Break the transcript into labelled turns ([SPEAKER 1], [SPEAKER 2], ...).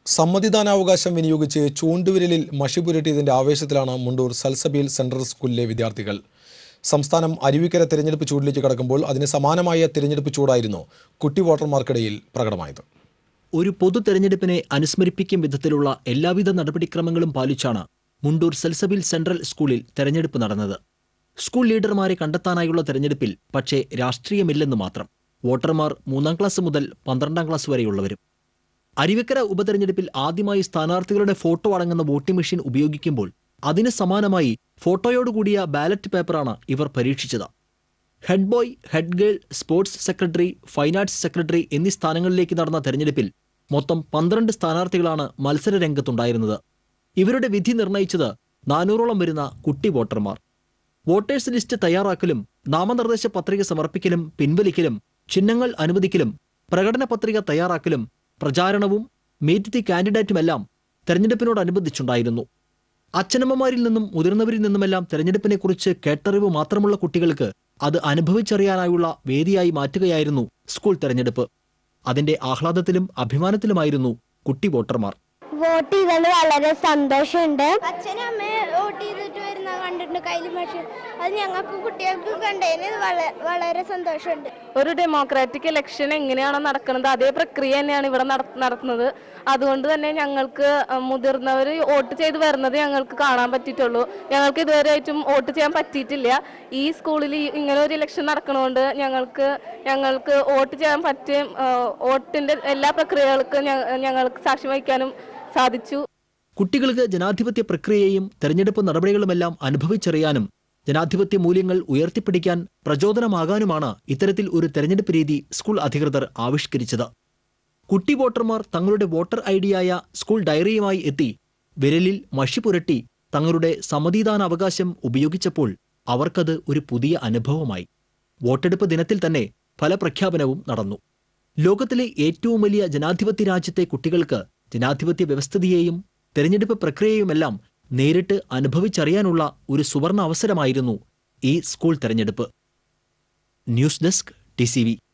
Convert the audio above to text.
[SPEAKER 1] സമ്മതിദാനാവകാശം വിനിയോഗിച്ച് ചൂണ്ടുവിരലിൽ മഷി പുരട്ടിയതിന്റെ ആവേശത്തിലാണ് മുണ്ടൂർ സൽസബീൽ സെൻട്രൽ സ്കൂളിലെ വിദ്യാർത്ഥികൾ സംസ്ഥാനം അരുവിക്കര തിരഞ്ഞെടുപ്പ് ചൂടിലേക്ക് കടക്കുമ്പോൾ അതിന് സമാനമായ തിരഞ്ഞെടുപ്പ് ചൂടായിരുന്നു കുട്ടി വോട്ടർമാർക്കിടയിൽ പ്രകടമായത്
[SPEAKER 2] ഒരു പൊതു തെരഞ്ഞെടുപ്പിനെ അനുസ്മരിപ്പിക്കും വിധത്തിലുള്ള എല്ലാവിധ നടപടിക്രമങ്ങളും പാലിച്ചാണ് മുണ്ടൂർ സെൽസബിൽ സെൻട്രൽ സ്കൂളിൽ തെരഞ്ഞെടുപ്പ് നടന്നത് സ്കൂൾ ലീഡർമാരെ കണ്ടെത്താനായുള്ള തെരഞ്ഞെടുപ്പിൽ പക്ഷേ രാഷ്ട്രീയമില്ലെന്ന് മാത്രം വോട്ടർമാർ മൂന്നാം ക്ലാസ് മുതൽ പന്ത്രണ്ടാം ക്ലാസ് വരെയുള്ളവരും അരുവിക്കര ഉപതെരഞ്ഞെടുപ്പിൽ ആദ്യമായി സ്ഥാനാർത്ഥികളുടെ ഫോട്ടോ അടങ്ങുന്ന വോട്ടിംഗ് മെഷീൻ ഉപയോഗിക്കുമ്പോൾ അതിന് സമാനമായി ഫോട്ടോയോടുകൂടിയ ബാലറ്റ് പേപ്പറാണ് ഇവർ പരീക്ഷിച്ചത് head boy head girl sports secretary fine arts secretary എന്നീ സ്ഥാനങ്ങളിലേക്ക് നടന്ന തെരഞ്ഞെടുപ്പിൽ മൊത്തം പന്ത്രണ്ട് സ്ഥാനാർത്ഥികളാണ് മത്സര രംഗത്തുണ്ടായിരുന്നത് ഇവരുടെ വിധി നിർണയിച്ചത് നാനൂറോളം വരുന്ന കുട്ടി വോട്ടർമാർ വോട്ടേഴ്സ് ലിസ്റ്റ് തയ്യാറാക്കലും നാമനിർദ്ദേശ പത്രിക സമർപ്പിക്കലും പിൻവലിക്കലും ചിഹ്നങ്ങൾ അനുവദിക്കലും പ്രകടന പത്രിക തയ്യാറാക്കലും പ്രചാരണവും മീറ്റ് ദി കാൻഡിഡേറ്റുമെല്ലാം തെരഞ്ഞെടുപ്പിനോടനുബന്ധിച്ചുണ്ടായിരുന്നു അച്ഛനമ്മമാരിൽ നിന്നും മുതിർന്നവരിൽ നിന്നുമെല്ലാം തെരഞ്ഞെടുപ്പിനെക്കുറിച്ച് കേട്ടറിവ് മാത്രമുള്ള കുട്ടികൾക്ക് അത് അനുഭവിച്ചറിയാനായുള്ള വേദിയായി മാറ്റുകയായിരുന്നു സ്കൂൾ തെരഞ്ഞെടുപ്പ് അതിന്റെ ആഹ്ലാദത്തിലും അഭിമാനത്തിലുമായിരുന്നു കുട്ടി വോട്ടർമാർ
[SPEAKER 3] വോട്ട് ചെയ്തത് വളരെ സന്തോഷമുണ്ട്
[SPEAKER 4] അച്ഛനും അമ്മയും വോട്ട് ചെയ്തിട്ട് വരുന്ന കണ്ടിട്ടുണ്ട് കയ്യിൽ പക്ഷേ അത് ഞങ്ങൾക്ക് കുട്ടികൾക്ക് കണ്ടതിന് വള- വളരെ സന്തോഷമുണ്ട്
[SPEAKER 5] ഒരു ഡെമോക്രാറ്റിക് ഇലക്ഷൻ എങ്ങനെയാണോ നടക്കുന്നത് അതേ പ്രക്രിയ തന്നെയാണ് ഇവിടെ നട- നടത്തുന്നത് അതുകൊണ്ട് തന്നെ ഞങ്ങൾക്ക് മുതിർന്നവർ വോട്ട് ചെയ്ത് വരുന്നത് ഞങ്ങൾക്ക് കാണാൻ പറ്റിയിട്ടുള്ളൂ ഞങ്ങൾക്ക് ഇതുവരെയായിട്ടും വോട്ട് ചെയ്യാൻ പറ്റിയിട്ടില്ല ഈ സ്കൂളിൽ ഈ- ഇങ്ങനെ ഒരു ഇലക്ഷൻ നടക്കണതുകൊണ്ട് ഞങ്ങൾക്ക് ഞങ്ങൾക്ക് വോട്ട് ചെയ്യാൻ പറ്റുകയും ആ, വോട്ടിന്റെ എല്ലാ പ്രക്രിയകൾക്കും ഞ- ഞങ്ങൾക്ക് സാക്ഷ്യം വഹിക്കാനും സാധിച്ചു
[SPEAKER 2] കുട്ടികൾക്ക് ജനാധിപത്യ പ്രക്രിയയും തെരഞ്ഞെടുപ്പ് നടപടികളുമെല്ലാം അനുഭവിച്ചറിയാനും ജനാധിപത്യ മൂല്യങ്ങൾ ഉയർത്തിപ്പിടിക്കാൻ പ്രചോദനമാകാനുമാണ് ഇത്തരത്തിൽ ഒരു തെരഞ്ഞെടുപ്പ് രീതി സ്കൂൾ അധികൃതർ ആവിഷ്കരിച്ചത് കുട്ടി വോട്ടർമാർ തങ്ങളുടെ വോട്ടർ ഐഡിയായ സ്കൂൾ ഡയറിയുമായി എത്തി വിരലിൽ മഷി പുരട്ടി തങ്ങളുടെ സമ്മതിദാനാവകാശം ഉപയോഗിച്ചപ്പോൾ അവർക്കത് ഒരു പുതിയ അനുഭവമായി വോട്ടെടുപ്പ് ദിനത്തിൽ തന്നെ ഫലപ്രഖ്യാപനവും നടന്നു ലോകത്തിലെ ഏറ്റവും വലിയ ജനാധിപത്യ രാജ്യത്തെ കുട്ടികൾക്ക് ജനാധിപത്യ വ്യവസ്ഥിതിയെയും തെരഞ്ഞെടുപ്പ് പ്രക്രിയയുമെല്ലാം നേരിട്ട് അനുഭവിച്ചറിയാനുള്ള ഒരു സുവർണ അവസരമായിരുന്നു ഈ സ്കൂൾ തെരഞ്ഞെടുപ്പ് ന്യൂസ് ഡെസ്ക് ടി